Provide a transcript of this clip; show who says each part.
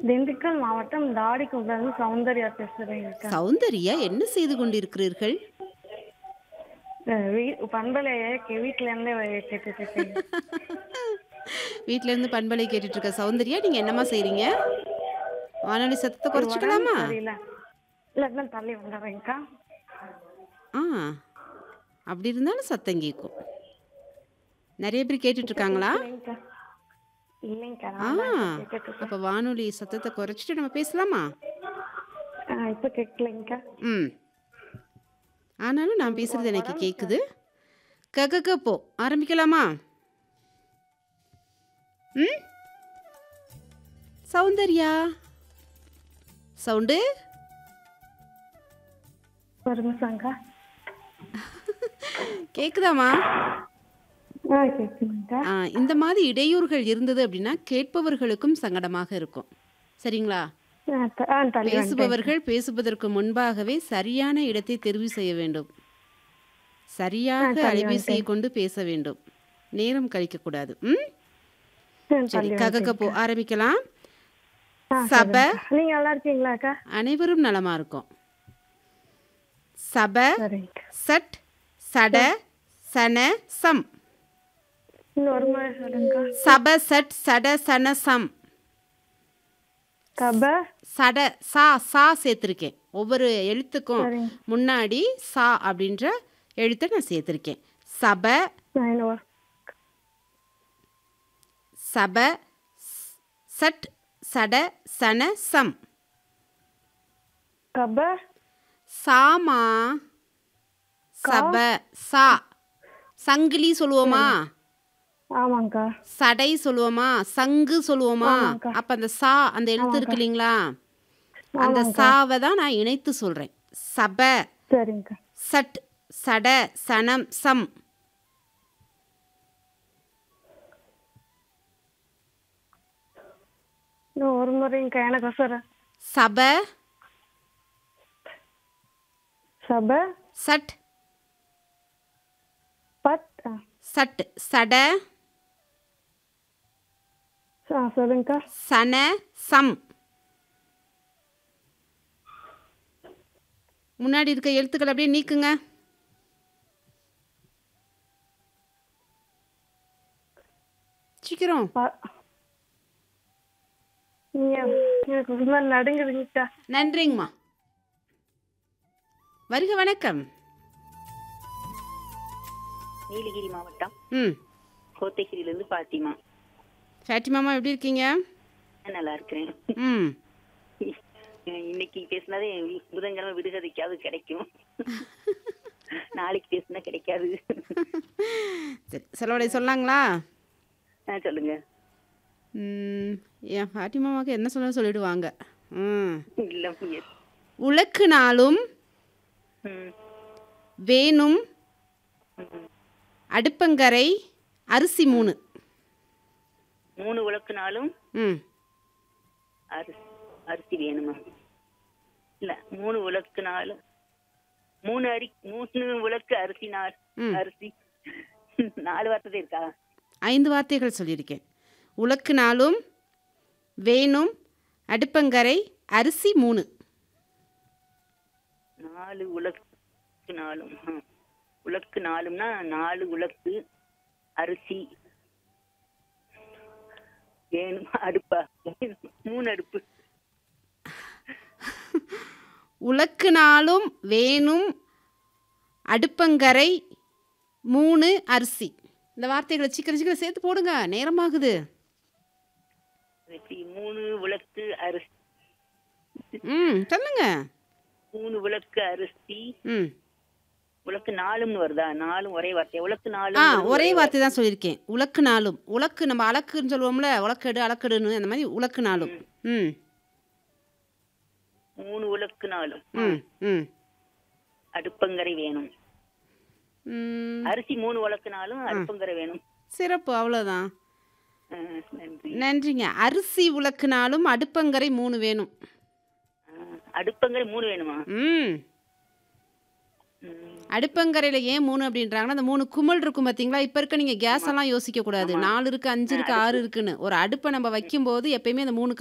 Speaker 1: திண்டுக்கல் மாவட்டம் தாடிக்குப்பம் சௌந்தர்யா பேசுறேங்க
Speaker 2: சௌந்தர்யா என்ன செய்து கொண்டிருக்கிறீர்கள்
Speaker 1: பண்பலைய வீட்டுல இருந்தே கேட்டுட்டு இருக்கேன்
Speaker 2: வீட்ல இருந்து பண்பலை கேட்டுட்டு இருக்க சௌந்தர்யா நீங்க என்னம்மா செய்றீங்க வானொலி சத்தத்தை குறைச்சிக்கலாமா
Speaker 1: தெரியல இல்ல தள்ளி வந்துடுறேங்க்கா
Speaker 2: ஆ அப்படி இருந்தாலும் சத்தம் கேட்கும் நிறைய பேர் கேட்டுட்டு இருக்காங்களா
Speaker 1: இல்லைங்கக்கா இல்லைங்கக்கா
Speaker 2: ஆ
Speaker 1: நான் தான் கேட்டுட்டு இருக்கேன்.
Speaker 2: அப்போ வானொலி சத்தத்தை குறைச்சிட்டு நம்ம பேசலாமா
Speaker 1: ஆ, இப்ப கேட்கலைங்கக்கா
Speaker 2: ம் ஆனாலும் நான் பேசுறது எனக்கு கேட்குது கக போ ஆரம்பிக்கலாமா ம் சௌந்தர்யா சவுண்டு
Speaker 1: ஒரு நிமிஷம்க்கா
Speaker 2: கேக்குதாமா
Speaker 1: ஆ கேட்குதுங்கக்கா
Speaker 2: ஆ, இந்த மாதிரி இடையூறுகள் இருந்தது அப்படின்னா கேட்பவர்களுக்கும் சங்கடமாக இருக்கும் சரிங்களா
Speaker 1: ஆ, த- ஆ தள்ளி வந்துட்டேன்
Speaker 2: பேசுபவர்கள் பேசுவதற்கு முன்பாகவே சரியான இடத்தை தெரிவு செய்ய வேண்டும் சரியாக அலைபேசியை கொண்டு பேச வேண்டும் நேரம் கழிக்கக்கூடாது ம்
Speaker 1: ஆ,
Speaker 2: சரி
Speaker 1: தள்ளி
Speaker 2: ககக போ ஆரம்பிக்கலாம்
Speaker 1: ஆ,
Speaker 2: சப
Speaker 1: நீங்க நல்லா இருக்கீங்களாக்கா
Speaker 2: அனைவரும் நலமா இருக்கும் சப
Speaker 1: சரிங்கக்கா
Speaker 2: சட் சட சன சம்
Speaker 1: இன்னொரு முறை சொல்லுங்கக்கா
Speaker 2: சப சட் சட சன சம்
Speaker 1: கப
Speaker 2: சட சா சா சேர்த்துருக்கேன் ஒவ்வொரு எழுத்துக்கும்
Speaker 1: சரிங்க.
Speaker 2: முன்னாடி சா அப்படின்ற எழுத்தை நான் சேர்த்துருக்கேன் சப
Speaker 1: நான் இன்னொரு
Speaker 2: சப ஸ்- சட் சட சன சம்
Speaker 1: கப
Speaker 2: சாமா சப சா சங்கிலி சொல்லுவோமா
Speaker 1: ஆமாங்கக்கா
Speaker 2: சடை சொல்லுவோமா சங்கு சொல்லுவோமா
Speaker 1: ஆமாக்கா.
Speaker 2: அப்ப அந்த சா அந்த எழுத்து இருக்கு இல்லைங்களா அந்த சாவை தான் நான் இணைத்து சொல்றேன் சப
Speaker 1: சரிங்கக்கா
Speaker 2: சட் சட சனம் சம்
Speaker 1: இன்னும் ஒரு முறைங்கக்கா எனக்கு வசரம்
Speaker 2: சப
Speaker 1: சப
Speaker 2: சட்
Speaker 1: பட் ஆ,
Speaker 2: சட் சட
Speaker 1: ஆ சொல்லுங்கக்கா
Speaker 2: சன சம் முன்னாடி இருக்க எழுத்துக்கள் அப்படியே நீக்குங்க சீக்கிரம்
Speaker 1: ப- நீங்க எனக்கு ஒரு மாதிரி நடுங்குதுங்கக்கா
Speaker 2: நன்றிங்கம்மா வருக வணக்கம்
Speaker 3: நீலகிரி மாவட்டம்
Speaker 2: ம்
Speaker 3: கோத்தகிரியிலிருந்து பாத்திமா
Speaker 2: ஃபேட்டிமாமா எப்படி இருக்கீங்க
Speaker 3: நான் நல்லா இருக்கிறேன்
Speaker 2: ம்
Speaker 3: இன்னைக்கு பேசினதே புதன்கிழமை விடுகதைக்காவது கிடைக்கும் நாளைக்கு பேசினா கிடைக்காது
Speaker 2: சரி செலவடை சொல்லாங்களா
Speaker 3: ஆ, சொல்லுங்க
Speaker 2: ம், என் ஃபாட்டிமாமாவுக்கு என்ன சொல்ல சொல்லிடுவாங்க ம்
Speaker 3: இல்ல yes.
Speaker 2: உலக்கு நாளும்
Speaker 3: ம்,
Speaker 2: வேணும்
Speaker 3: ம்.
Speaker 2: அடுப்பங்கரை அரிசி மூணு
Speaker 3: மூணு உலக்குனாலும்
Speaker 2: ம்
Speaker 3: அரிசி அரிசி வேணுமா இல்ல மூணு உலக்குனாலும் மூணு அரி மூணு உலக்கு அரிசி நாள்
Speaker 2: ம்.
Speaker 3: அரிசி நாலு வார்த்தை இருக்கா
Speaker 2: ஐந்து வார்த்தைகள் சொல்லியிருக்கேன் உலக்கு நாளும் வேணும் அடுப்பங்கரை அரிசி மூணு
Speaker 3: நாலு உலக்கு நாளும் ஆ. உலக்கு நாலும்னா நாலு உலக்கு அரிசி வேணும் அடுப்பா மூணு அடுப்பு
Speaker 2: உலக்கு நாளும் வேணும் அடுப்பங்கரை மூணு அரிசி இந்த வார்த்தைகளை சீக்கிரம் சீக்கிரம் சேர்த்து போடுங்க நேரமாகுது
Speaker 3: எப்படி மூணு உலக்கு அரிசி
Speaker 2: ம் சொல்லுங்க
Speaker 3: மூணு உலக்கு அரிசி
Speaker 2: ம்
Speaker 3: உலக்கு நாலும்னு வருதா நாலும் ஒரே வார்த்தை உலக்கு
Speaker 2: ஆ
Speaker 3: நாலு
Speaker 2: ஒரே வார்த்தை தான் சொல்லியிருக்கேன் உலக்கு நாளும் உலக்கு நம்ம அலக்குன்னு சொல்லுவோம்ல உலக்கெடு அலக்கெடுன்னு அந்த மாதிரி உலக்கு நாளும் ம்
Speaker 3: மூணு உலக்கு நாளும்
Speaker 2: ம் ம்
Speaker 3: அடுப்பங்கரை வேணும்
Speaker 2: ம்
Speaker 3: அரிசி மூணு உலக்கு நாளும் அடுப்பங்கரை வேணும்
Speaker 2: சிறப்பு அவ்வளோதான்
Speaker 3: ஆ, நன்றி
Speaker 2: நன்றிங்க அரிசி உலக்குனாலும் அடுப்பங்கரை மூணு வேணும்
Speaker 3: ஆ, அடுப்பங்கரை மூணு வேணுமா
Speaker 2: ம்
Speaker 3: ம்,
Speaker 2: அடுப்பங்கரையில் ஏன் மூணு அப்படின்றாங்கன்னா அந்த மூணு குமிழ் இருக்கும் பார்த்தீங்களா இப்போ இருக்க நீங்கள் கேஸ் எல்லாம் யோசிக்க கூடாது நாலு இருக்கு அஞ்சு இருக்கு ஆறு இருக்குன்னு ஒரு அடுப்பை நம்ம வைக்கும்போது எப்பயுமே அந்த மூணு